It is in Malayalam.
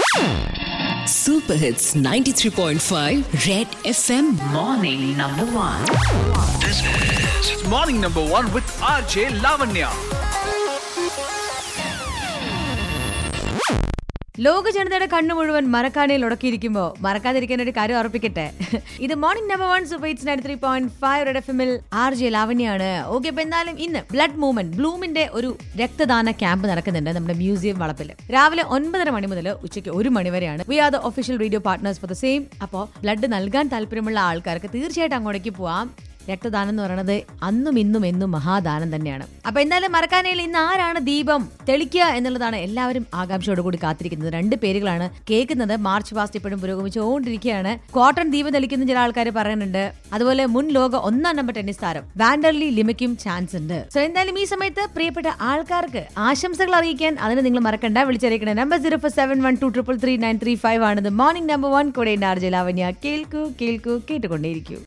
Super Hits 93.5 Red FM Morning number one. This is Morning Number One with RJ Lavanya. ലോക ജനതയുടെ കണ്ണു മുഴുവൻ മറക്കാനയിൽ ഉടക്കിയിരിക്കുമ്പോ മറക്കാതിരിക്കാൻ ഒരു കാര്യം ഉറപ്പിക്കട്ടെ ഇത് morning number one super hits nine three point five red F എമ്മിൽ ആർ ജെ ലാവണ്യാണ് ഓക്കെ അപ്പൊ എന്തായാലും ഇന്ന് ബ്ലഡ് മൂവ്മെന്റ് ബ്ലൂമിന്റെ ഒരു രക്തദാന ക്യാമ്പ് നടക്കുന്നുണ്ട് നമ്മുടെ മ്യൂസിയം വളപ്പിൽ രാവിലെ ഒൻപതര മണി മുതൽ ഉച്ചയ്ക്ക് ഒരു മണി വരെയാണ് we are the official radio partners for the same അപ്പോൾ ബ്ലഡ് നൽകാൻ താല്പര്യമുള്ള ആൾക്കാർക്ക് തീർച്ചയായിട്ടും അങ്ങോട്ടേക്ക് പോവാം രക്തദാനം എന്ന് പറയുന്നത് അന്നും ഇന്നും എന്നും മഹാദാനം തന്നെയാണ് അപ്പൊ എന്തായാലും മറക്കാനയിൽ ഇന്ന് ആരാണ് ദീപം തെളിക്കുക എന്നുള്ളതാണ് എല്ലാവരും ആകാംക്ഷയോട് കൂടി കാത്തിരിക്കുന്നത് രണ്ട് പേരുകളാണ് കേൾക്കുന്നത് മാർച്ച് പാസ്റ്റ് ഇപ്പോഴും പുരോഗമിച്ചുകൊണ്ടിരിക്കുകയാണ് കോട്ടൺ ദീപം തെളിക്കുന്ന ചില ആൾക്കാർ പറയുന്നുണ്ട് അതുപോലെ മുൻ ലോക ഒന്നാം നമ്പർ ടെന്നീസ് താരം വാൻഡർലി ലിമയ്ക്കും ചാൻസ് ഉണ്ട് സോ എന്തായാലും ഈ സമയത്ത് പ്രിയപ്പെട്ട ആൾക്കാർക്ക് ആശംസകൾ അറിയിക്കാൻ അതിന് നിങ്ങൾ മറക്കണ്ട വിളിച്ചറിയിക്കണേ number zero four seven one two triple three nine three five ആണിത് മോർണിംഗ് നമ്പർ വൺ കൂടെ ഉണ്ട് ആർജെ ലാവണ്യ കേൾക്കൂ കേൾക്കൂ കേട്ടുകൊണ്ടേയിരിക്കൂ